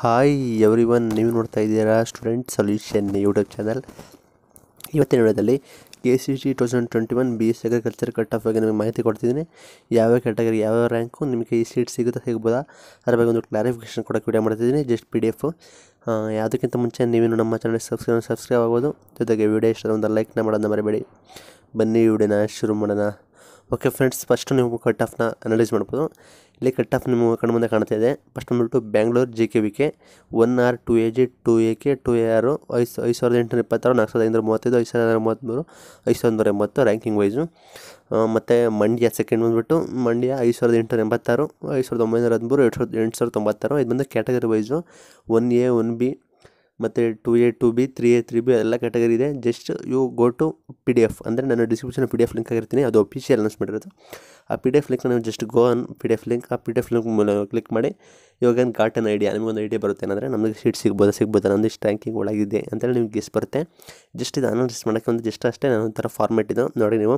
hi every one ನೀವು ನೋಡ್ತಾ ಇದ್ದೀರಾ ಸ್ಟೂಡೆಂಟ್ ಸೊಲ್ಯೂಷನ್ ಯೂಟ್ಯೂಬ್ ಚಾನಲ್ ಇವತ್ತಿನ ವಿಡಿಯೋದಲ್ಲಿ K C T two thousand twenty one B S agriculture cut off ಬಗ್ಗೆ ನಿಮಗೆ ಮಾಹಿತಿ ಕೊಡ್ತಿದ್ದೀನಿ ಯಾವ್ಯಾವ ಕ್ಯಾಟಗರಿ ಯಾವ್ಯಾವ ರ್ಯಾಂಕು ನಿಮಗೆ ಈ ಸೀಟ್ ಸಿಗುತ್ತಾ ಸಿಗ್ಬೋದಾ ಅದ್ರ ಬಗ್ಗೆ ಒಂದು ಕ್ಲಾರಿಫಿಕೇಷನ್ ಕೊಡೋಕ್ಕೆ ವಿಡಿಯೋ ಮಾಡ್ತಿದ್ದೀನಿ ಜಸ್ಟ್ ಪಿ ಡಿ ಎಫು ಯಾವುದಕ್ಕಿಂತ ಮುಂಚೆ ನೀವೇನು ನಮ್ಮ ಚಾನಲ್ ಸಬ್ಸ್ಕ್ರೈಬ್ ಸಬ್ಸ್ಕ್ರೈಬ್ ಆಗ್ಬೋದು ಜೊತೆಗೆ ವಿಡಿಯೋ ಇಷ್ಟ ಒಂದು ಲೈಕ್ನ ಮಾಡೋದನ್ನ ಮರಿಬೇಡಿ ಬನ್ನಿ ವಿಡಿಯೋನ ಶುರು ಮಾಡೋಣ ಓಕೆ ಫ್ರೆಂಡ್ಸ್ ಫಸ್ಟ್ ನೀವು ಕಟ್ ಆಫ್ನ ಅನಲೈಸ್ ಮಾಡ್ಬೋದು ಇಲ್ಲಿ ಕಟ್ ಆಫ್ ನಿಮ್ಮ ಕಣ್ಣು ಮುಂದೆ ಕಾಣ್ತಾ ಇದೆ ಫಸ್ಟ್ ಬಂದ್ಬಿಟ್ಟು Bangalore G K V K one R two A G two A K two A ಆರು ಐದು ಐದು ಸಾವಿರದ ಎಂಟುನೂರ ಇಪ್ಪತ್ತಾರು ನಾಲ್ಕು ಸಾವಿರದ ಐನೂರ ಮೂವತ್ತೈದು ಐದು ಸಾವಿರದ ಮೂವತ್ತ್ಮೂರು ಐದು ಸಾವಿರದ ನೂರ ಎಂಬತ್ತು ರ್ಯಾಂಕಿಂಗ್ ವೈಸು ಮತ್ತು ಮಂಡ್ಯ ಸೆಕೆಂಡ್ ಬಂದುಬಿಟ್ಟು ಮಂಡ್ಯ ಐದು ಸಾವಿರದ ಎಂಟುನೂರ ಎಂಬತ್ತಾರು ಐದು ಸಾವಿರದ ಒಂಬೈನೂರ ಹದಿಮೂರು ಎರಡು ಸಾವಿರದ ಎಂಟು ಸಾವಿರದ ತೊಂಬತ್ತಾರು ಇದು ಬಂದು category wise one A one B ಮತ್ತು two A two B three A three B ಎಲ್ಲ ಕ್ಯಾಟಗರಿ ಇದೆ just you go to P D F ಅಂದರೆ ನಾನು description P D F link ಆಗಿರ್ತೀನಿ ಅದು ಅಫಿಷಿಯಲ್ ಅನೌನ್ಸ್ ಮಾಡಿರೋದು ಆ ಪಿ ಡಿ ಎಫ್ ಲಿಂಕ್ ನೀವು just go on P D F link ಆ P D F link click ಮಾಡಿ ಇವಾಗ ಏನು ಗಾಟನ್ ಐಡಿಯಾ ನಿಮಗೊಂದು ಐಡಿಯಾ ಬರುತ್ತೆ ಏನಂದರೆ ನಮಗೆ ಸೀಟ್ ಸಿಗ್ಬೋದು ಸಿಗ್ಬೋದು ನಮ್ಮದು ಇಷ್ಟು ರ್ಯಾಂಕಿಂಗ್ ಒಳಗಿದೆ ಅಂತೇಳಿ ನಿಮ್ಗೆ ಗೆಸ್ ಬರುತ್ತೆ ಜಸ್ಟ್ ಇದು ಅನೌನ್ಸ್ ಮಾಡೋಕ್ಕೆ ಒಂದು ಜಸ್ಟ್ ಅಷ್ಟೇ ನಾನು ಒಂಥರ ಫಾರ್ಮೆಟ್ ಇದು ನೋಡಿ ನೀವು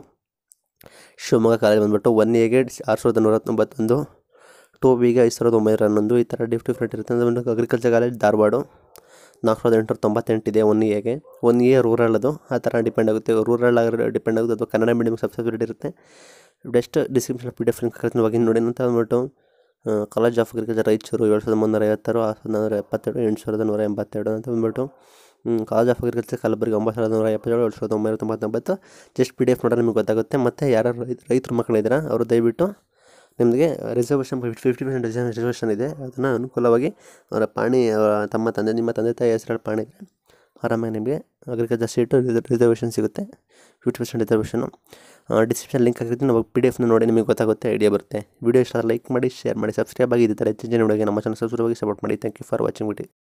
ಶಿವಮೊಗ್ಗ ಕಾಲೇಜ್ ಬಂದುಬಿಟ್ಟು ಒನ್ ಎಗೆ ಆರು ಸಾವಿರದ ನೂರ ತೊಂಬತ್ತೊಂದು ಟು ಬಿಗೆ ಐದು ಸಾವಿರದ ಒಂಬೈನೂರ ಹನ್ನೊಂದು ಈ ಥರ ಡಿಫ್ ಡಿಫ್ರೆಂಟ್ ಇರುತ್ತೆ ಅಂದರೆ ಬಂದು ಅಗ್ರಿಕಲ್ಚರ್ ಕಾಲೇಜ್ ಧಾರವಾಡ ನಾಲ್ಕು ಸಾವಿರದ ಎಂಟುನೂರ ತೊಂಬತ್ತೆಂಟಿದೆ ಒನ್ ಎಗೆ ಒನ್ ಎ ರೂರಲ್ ಅದು ಆ ಥರ ಡಿಪೆಂಡ್ ಆಗುತ್ತೆ ರೂರಲ್ ಆಗಿರೋ ಡಿಪೆಂಡ್ ಆಗುತ್ತೆ ಅಥವಾ ಕನ್ನಡ ಮೀಡಿಯಮ್ ಸಬ್ಸಿಡಿ ಇರುತ್ತೆ best description P D F link ಹಾಕಿರ್ತೀನಿ ಇವಾಗ ನೋಡಿ ಅಂತ ಅಂದ್ಬಿಟ್ಟು ಕಾಲೇಜ್ ಆಫ್ ಅಗ್ರಿಕಲ್ಚರ್ ರಾಯಚೂರು ಏಳು ಸಾವಿರದ ಮುನ್ನೂರ ಐವತ್ತಾರು ಆರು ಸಾವಿರದ ನೂರ ಎಪ್ಪತ್ತೆರಡು ಎಂಟು ಸಾವಿರದ ನೂರ ಎಂಬತ್ತೆರಡು ಅಂತ ಬಂದ್ಬಿಟ್ಟು ಕಾಲೇಜ್ ಆಫ್ ಅಗ್ರಿಕಲ್ಚರ್ ಕಲಬುರಗಿ ಒಂಬತ್ತು ಸಾವಿರದ ನೂರ ಎಪ್ಪತ್ತೇಳು ಏಳು ಸಾವಿರದ ಒಂಬೈನೂರ ತೊಂಬತ್ತೊಂಬತ್ತು ಜಸ್ಟ್ ಪಿ ಡಿ ಎಫ್ ನೋಡಿದ್ರೆ ನಿಮಗೆ ಗೊತ್ತಾಗುತ್ತೆ ಮತ್ತು ಯಾರು ರೈತ ರೈತರ ಮಕ್ಕಳಿದ್ದೀರಾ ಅವರು ದಯವಿಟ್ಟು ನಿಮಗೆ ರಿಸರ್ವೇಷನ್ ಫಿಫ್ಟಿ ಪರ್ಸೆಂಟ್ ರಿಸರ್ವೇಷನ್ ಇದೆ ಅದನ್ನು ಅನುಕೂಲವಾಗಿ ಅವರ ಪಾಣಿ ತಮ್ಮ ತಂದೆ ನಿಮ್ಮ ತಂದೆ ತಾಯಿ ಹೆಸರಲ್ಲಿ ಪಾಣಿ ಇದ್ದರೆ ಆರಾಮಾಗಿ ನಿಮಗೆ ಅಗ್ರಿಕಲ್ಚರ್ ಸೀಟು ರಿಸರ್ವೇಷನ್ ಸಿಗುತ್ತೆ fifty percent reservation description link ಹಾಕಿರ್ತೀನಿ ಅವಾಗ ಪಿ ಡಿ ಎಫ್ನ ನೋಡಿ ನಿಮಗೆ ಗೊತ್ತಾಗುತ್ತೆ ಐಡಿಯಾ ಬರುತ್ತೆ ವಿಡಿಯೋ ಇಷ್ಟ ಲೈಕ್ ಮಾಡಿ ಶೇರ್ ಮಾಡಿ ಸಬ್ಸ್ಕ್ರೈಬ್ ಆಗಿ ಇದೇ ಥರ ಹೆಚ್ಚಿನ ವಿಡಿಯೋಗೆ ನಮ್ಮ ಚಾನಲ್ ಸಬ್ಸ್ಕ್ರೈಬ್ ಆಗಿ ಸಪೋರ್ಟ್ ಮಾಡಿ thank you for watching VT